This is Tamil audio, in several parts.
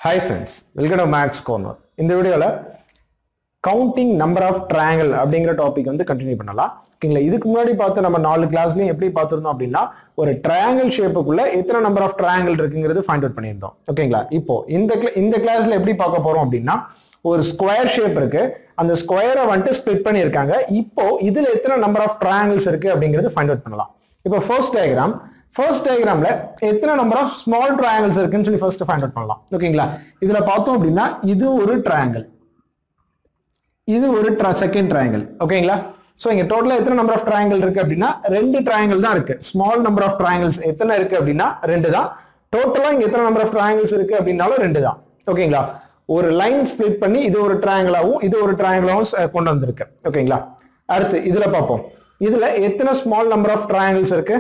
hi friends welcome to maths corner இந்த வீடியோவில் கவுண்டிங் நம்பர் ஆஃப் ட்ரையாங்கிள் அப்படிங்கிற டாபிக் வந்து கண்டினியூ பண்ணலாம் ஓகேங்களா இதுக்கு முன்னாடி பார்த்து நம்ம நாலு கிளாஸ்லையும் எப்படி பார்த்துருந்தோம் அப்படின்னா ஒரு ட்ரையாங்கிள் ஷேப்புக்குள்ள எத்தனை நம்பர் ஆஃப் ட்ரையாங்கிள் இருக்குங்கிறது ஃபைண்ட் அவுட் பண்ணியிருந்தோம் ஓகேங்களா இப்போ இந்த cla- இந்த கிளாஸ்ல எப்படி பார்க்க போறோம் அப்படின்னா ஒரு ஸ்கொயர் ஷேப் இருக்கு அந்த ஸ்கொயரை வந்துட்டு ஸ்ப்ளிட் பண்ணியிருக்காங்க இப்போ இதுல எத்தனை நம்பர் ஆஃப் ட்ரையாங்கிள்ஸ் இருக்கு அப்படிங்கிறது ஃபைண்ட் அவுட் பண்ணலாம் இப்போ ஃபர்ஸ்ட் டயக்ராம் ஃபர்ஸ்ட் டயக்ராம்ல எத்தனை நம்பர் ஆஃப் ஸ்மால் ட்ரையாங்கிள்ஸ் இருக்குன்னு சொல்லி ஃபர்ஸ்ட் ஃபைண்ட் அவுட் பண்ணலாம் ஓகேங்களா இதுல பார்த்தோம் அப்படின்னா இது ஒரு ட்ரையாங்கிள் இது ஒரு செகண்ட் ட்ரையாங்கிள் ஓகேங்களா ஸோ இங்க டோட்டலா எத்தனை நம்பர் ஆஃப் ட்ரையாங்கிள் இருக்கு அப்படின்னா ரெண்டு ட்ரையாங்கிள் தான் இருக்கு ஸ்மால் நம்பர் ஆஃப் ட்ரையாங்கிள்ஸ் எத்தனை இருக்கு அப்படின்னா ரெண்டு தான் டோட்டலா இங்க எத்தனை நம்பர் ஆஃப் ட்ரையாங்கிள்ஸ் இருக்கு அப்படின்னாலும் ரெண்டு தான் ஓகேங்களா ஒரு லைன் ஸ்ப்ளிட் பண்ணி இது ஒரு ட்ரையாங்கிளாவும் இது ஒரு ட்ரையாங்கிளாவும் கொண்டு வந்திருக்கு ஓகேங்களா அடுத்து இதுல பார்ப்போம் இதுல எத்தனை ஸ்மால் நம்பர் ஆஃப் ட்ரையாங்கிள்ஸ் இருக்கு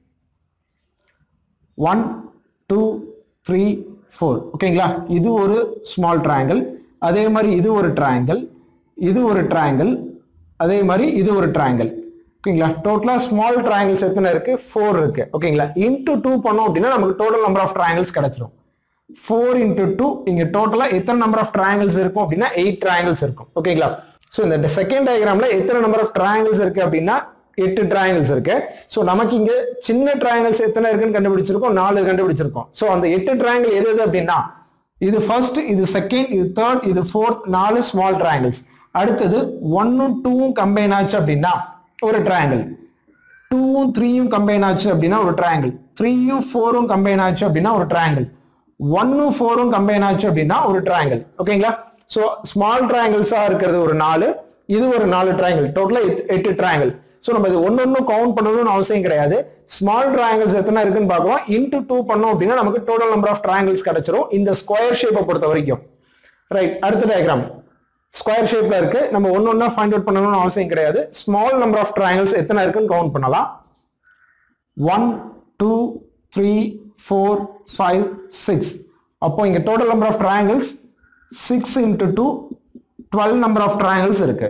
ஒன் டூ த்ரீ ஃபோர் ஓகேங்களா இது ஒரு ஸ்மால் ட்ரையாங்கிள் அதே மாதிரி இது ஒரு ட்ரையாங்கிள் இது ஒரு ட்ரையாங்கிள் அதே மாதிரி இது ஒரு ட்ரையாங்கிள் ஓகேங்களா டோட்டலாக ஸ்மால் ட்ரையாங்கிள்ஸ் எத்தனை இருக்கு ஃபோர் இருக்கு ஓகேங்களா இன்டூ டூ பண்ணோம் அப்படின்னா நமக்கு டோட்டல் நம்பர் ஆஃப் ட்ரையாங்கிள்ஸ் கிடைச்சிரும் ஃபோர் இன்டூ டூ இங்க டோட்டலா எத்தனை நம்பர் ஆஃப் ட்ரையாங்கிள்ஸ் இருக்கும் அப்படின்னா எயிட் ட்ரையாங்கிள்ஸ் இருக்கும் ஓகேங்களா ஸோ இந்த செகண்ட் டயக்ராம்ல எத்தனை நம்பர் ஆஃப் ட்ரையாங்கிள்ஸ் இருக்கு அப்படின்னா எட்டு ட்ரையாங்கிள்ஸ் இருக்கு ஸோ நமக்கு இங்க சின்ன ட்ரையாங்கிள்ஸ் எத்தனை இருக்குன்னு கண்டுபிடிச்சிருக்கோம் நாலு கண்டுபிடிச்சிருக்கோம் ஸோ அந்த எட்டு ட்ரையாங்கிள் எது எது அப்படின்னா இது ஃபர்ஸ்ட் இது செகண்ட் இது தேர்ட் இது ஃபோர்த் நாலு ஸ்மால் ட்ரையாங்கிள்ஸ் அடுத்தது ஒன்னும் டூவும் கம்பைன் ஆச்சு அப்படின்னா ஒரு ட்ரையாங்கிள் டூவும் த்ரீயும் கம்பைன் ஆச்சு அப்படின்னா ஒரு ட்ரையாங்கிள் த்ரீயும் ஃபோரும் கம்பைன் ஆச்சு அப்படின்னா ஒரு ட்ரையாங்கிள் ஒன்னும் ஃபோரும் கம்பைன் ஆச்சு அப்படின்னா ஒரு ட்ரையாங்கிள் ஓகேங்களா ஸோ ஸ்மால் ட்ரையாங்கிள்ஸா இருக்கிறது ஒரு நாலு இது ஒரு நாலு ட்ரையாங்கிள் டோட்டலா எட்டு ட்ரையாங்கிள் ஸோ நம்ம இது ஒன்னு ஒன்றும் கவுண்ட் பண்ணணும்னு அவசியம் கிடையாது ஸ்மால் ட்ரையாங்கிள்ஸ் எத்தனை இருக்குன்னு பார்க்கலாம் இன்டூ டூ பண்ணோம் அப்படின்னா நமக்கு டோட்டல் நம்பர் ஆஃப் ட்ரையாங்கிள்ஸ் கிடைச்சிரும் இந்த ஸ்கொயர் ஷேப்பை பொறுத்த வரைக்கும் ரைட் அடுத்த டயக்ராம் ஸ்கொயர் ஷேப்ல இருக்கு நம்ம ஒன்னு ஒன்னா ஃபைண்ட் அவுட் பண்ணணும்னு அவசியம் கிடையாது ஸ்மால் நம்பர் ஆஃப் ட்ரையாங்கிள்ஸ் எத்தனை இருக்குன்னு கவுண்ட் பண்ணலாம் one two three four five six அப்போ இங்க total number of triangles six into two twelve number of triangles இருக்கு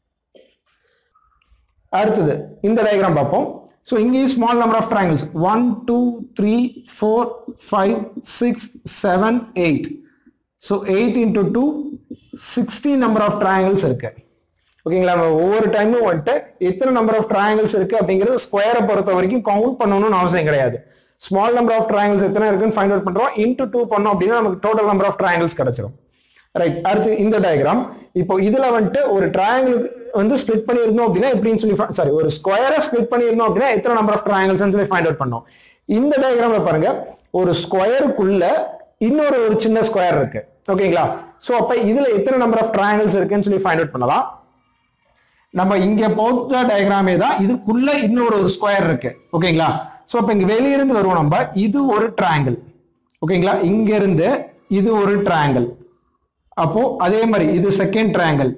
அடுத்தது இந்த டயக்ராம் பார்ப்போம் ஸோ இங்கேயும் small number of triangles one two three four five six seven eight so eight into two sixty number of triangles இருக்கு ஓகேங்களா நம்ம ஒவ்வொரு டைமும் வந்துட்டு எத்தனை நம்பர் ஆஃப் ட்ரையாங்கிள்ஸ் இருக்கு அப்படிங்கிறது ஸ்கொயரை பொறுத்த வரைக்கும் கவுண்ட் பண்ணணும்னு அவசியம் கிடையாது ஸ்மால் நம்பர் ஆஃப் ட்ரையாங்கிள்ஸ் எத்தனை இருக்குன்னு ஃபைண்ட் அவுட் பண்றோம் இன்டூ டூ பண்ணோம் அப்படின்னா நமக்கு டோட்டல் நம்பர் ஆஃப் ட்ரையாங்கிள்ஸ் கிடைச்சிரும் ரைட் அடுத்து இந்த டயக்ராம் இப்போ இதுல வந்துட்டு ஒரு ட்ரையாங்கிள் வந்து ஸ்ப்ளிட் பண்ணியிருந்தோம் அப்படின்னா எப்படின்னு சொல்லி சாரி ஒரு ஸ்கொயரை ஸ்ப்ளிட் பண்ணியிருந்தோம் அப்படின்னா எத்தனை நம்பர் ஆஃப் ட்ரையாங்கிள்ஸ் சொல்லி ஃபைண்ட் அவுட் பண்ணோம் இந்த டயக்ராம்ல பாருங்க ஒரு ஸ்கொயருக்குள்ள இன்னொரு ஒரு சின்ன ஸ்கொயர் இருக்கு ஓகேங்களா சோ அப்ப இதுல எத்தனை நம்பர் ஆஃப் ட்ரையாங்கிள்ஸ் இருக்குன்னு சொல்லி ஃபைண்ட் அவுட் பண்ணலாம் நம்ம இங்க போட்ட டயக்ராமே தான் இதுக்குள்ள இன்னொரு ஒரு ஸ்கொயர் இருக்கு ஓகேங்களா சோ அப்ப இங்க வெளியிருந்து வருவோம் நம்ம இது ஒரு ட்ரையாங்கிள் ஓகேங்களா இங்க இருந்து இது ஒரு ட்ரையாங்கிள் அப்போ அதே மாதிரி இது செகண்ட் ட்ரையாங்கிள்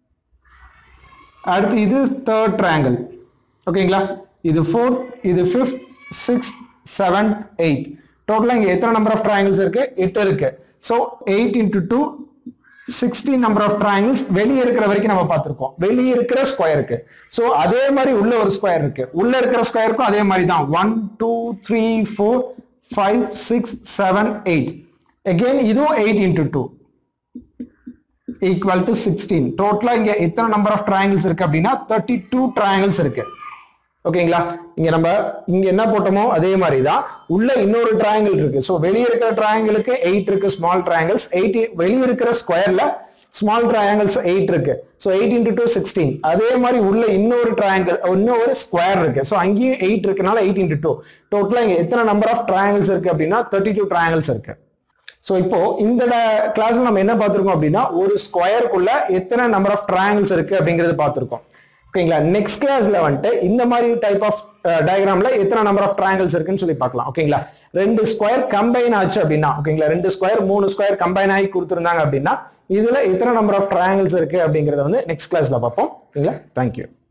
அடுத்து இது தேர்ட் ட்ரையாங்கிள் ஓகேங்களா இது ஃபோர்த் இது ஃபிஃப்த் சிக்ஸ்த் செவன்த் எயித் டோட்டலாக இங்கே எத்தனை நம்பர் ஆஃப் ட்ரையாங்கிள்ஸ் இருக்கு எட்டு இருக்கு so eight into two sixteen number of triangles வெளியே இருக்கிற வரைக்கும் நம்ம பார்த்துருக்கோம் வெளியே இருக்கிற ஸ்கொயருக்கு ஸோ அதே மாதிரி உள்ள ஒரு ஸ்கொயர் இருக்கு உள்ள இருக்கிற ஸ்கொயருக்கும் அதே மாதிரி தான் one two three four five six seven eight again இதுவும் eight into two equal to sixteen டோட்டலா இங்க எத்தனை நம்பர் ஆஃப் ட்ரையாங்கிள்ஸ் இருக்கு அப்படின்னா தேர்ட்டி டூ ட்ரையாங்கிள்ஸ் இருக்கு ஓகேங்களா இங்க நம்ம இங்க என்ன போட்டோமோ அதே மாதிரி தான் உள்ள இன்னொரு ட்ரையாங்கிள் இருக்கு ஸோ வெளியே இருக்கிற ட்ரையாங்கிளுக்கு எயிட் இருக்கு ஸ்மால் ட்ரையாங்கிள்ஸ் எயிட் வெளியே இருக்கிற ஸ்கொயர்ல ஸ்மால் ட்ரையாங்கிள்ஸ் எயிட் இருக்கு so eight into two sixteen அதே மாதிரி உள்ள இன்னொரு ட்ரையாங்கிள் இன்னொரு ஸ்கொயர் இருக்கு ஸோ அங்கேயும் எயிட் இருக்குனால எயிட் இன்டூ டூ டோட்டலா இங்க எத்தனை நம்பர் ஆஃப் ட்ரையாங்கிள்ஸ் இருக்கு அப்படின்னா தேர்ட்டி டூ ட்ரையாங்கிள்ஸ் இருக்கு ஸோ இப்போ இந்த கிளாஸ்ல நம்ம என்ன பார்த்திருக்கோம் அப்படின்னா ஒரு ஸ்கொயருக்குள்ள எத்தனை நம்பர் ஆஃப் ட்ரையாங்கிள்ஸ் இருக்கு அப்படிங்கறது பார்த்திருக்கோம் ஓகேங்களா நெக்ஸ்ட் கிளாஸ்ல வந்துட்டு இந்த மாதிரி டைப் ஆஃப் டயக்ராம்ல எத்தனை நம்பர் ஆஃப் ட்ரையாங்கிள்ஸ் இருக்குன்னு சொல்லி பார்க்கலாம் ஓகேங்களா ரெண்டு ஸ்கொயர் கம்பைன் ஆச்சு அப்படின்னா ஓகேங்களா ரெண்டு ஸ்கொயர் மூணு ஸ்கொயர் கம்பைன் ஆகி கொடுத்துருந்தாங்க அப்படின்னா இதுல எத்தனை நம்பர் ஆஃப் ட்ரையாங்கிள்ஸ் இருக்கு அப்படிங்கறத வந்து நெக்ஸ்ட் கிளாஸ்ல பார்ப்போம் ஓகேங்களா தேங்க்யூ